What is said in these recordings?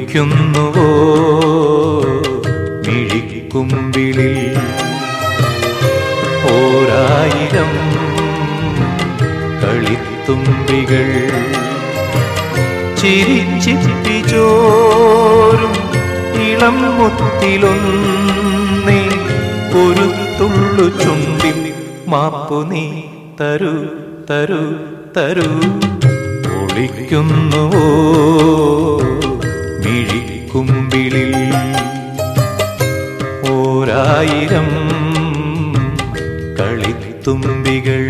ഒളിക്കുന്നുവോ മിഴിക്കുമ്പിളിൽ ഓരായിരം കളിത്തുമ്പികൾ ചിരിച്ചിപ്പിച്ചോരും ഇളം മുത്തിലൊന്നേ ഒരു തുള്ളു ചുണ്ടിൽ മാപ്പു നീ തരൂ തരൂ തരൂ ഒളിക്കുന്നുവോ മിഴിക്കുമ്പിളിൽ ഓരായിരം കളിത്തുമ്പികൾ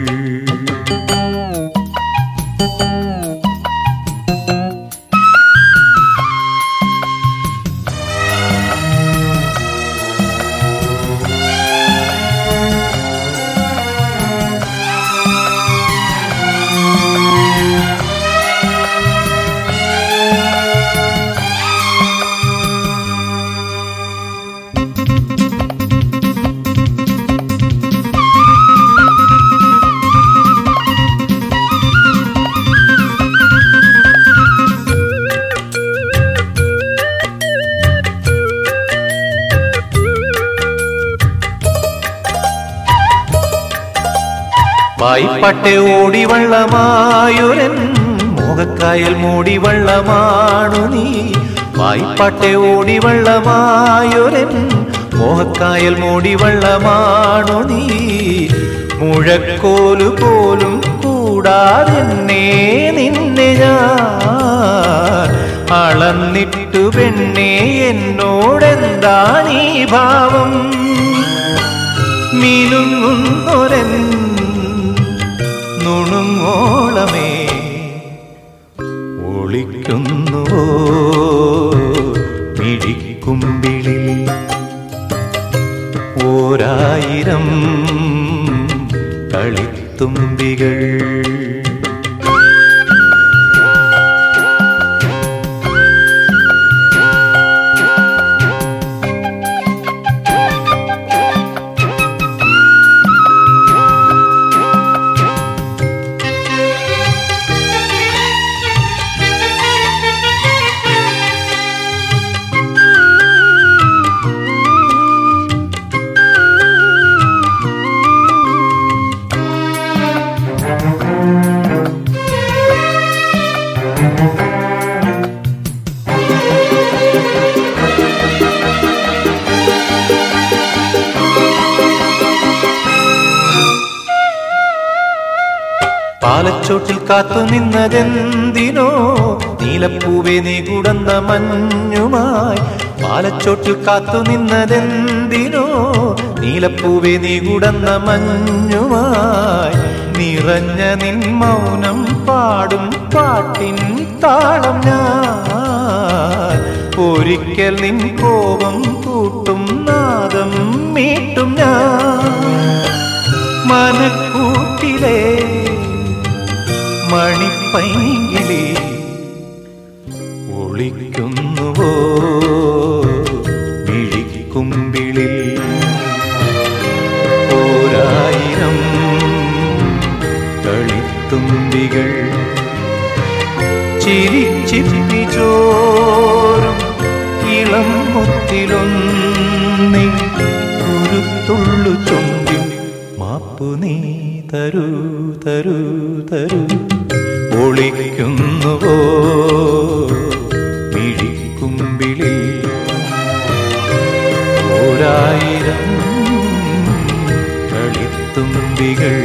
വായ്പട്ടെ ഓടിവള്ളമായൊരൻ മോഹക്കായൽ മൂടിവള്ളമാണു നീ വായ്പട്ടെ ഓടിവള്ളമായൊരൻ മോഹക്കായൽ മൂടിവള്ളമാണു നീ മുഴക്കോലു പോലും കൂടാതെന്നെ നിന്നെ ഞാൻ അളന്നിട്ടു പെണ്ണേ എന്നോടെന്താണീ ഭാവം മിനുങ്ങുന്നൊരൻ നുണുങ്ങോളമേ ഒളിക്കുന്നുവോ മിഴിക്കുമ്പിളിൽ ഓരായിരം കളിത്തുമ്പികൾ പാലച്ചോട്ടിൽ കാത്തു നിന്നതെന്തിനോ നീലപ്പൂവെ നീ കുടന്ന മഞ്ഞുമായി പാലച്ചോട്ടിൽ കാത്തു നിന്നതെന്തിനോ നീലപ്പൂവെ നീ കുടന്ന മഞ്ഞുമായി നിറഞ്ഞ നിൻ മൗനം പാടും പാട്ടിൻ താളം ഞാൻ ഒരിക്കൽ നിൻ കോപം കൂട്ടും നാദം മീട്ടും ഞാൻ മനക്കൂട്ടിലെ മണിപ്പൈങ്കിളി ഒളിക്കുന്നുവോ മിഴിക്കുമ്പിളിൽ ഓരായിരം കളിത്തുമ്പികൾ ചിരിച്ചിപ്പിച്ചോരും ഇളം മുത്തിലൊന്നി ഒരു തുള്ളു ചുണ്ടിൽ മാപ്പു നീ തരൂ തരൂ തരൂ ഒളിക്കുന്നുവോ മിഴിക്കുമ്പിളിൽ ഓരായിരം കളിത്തുമ്പികൾ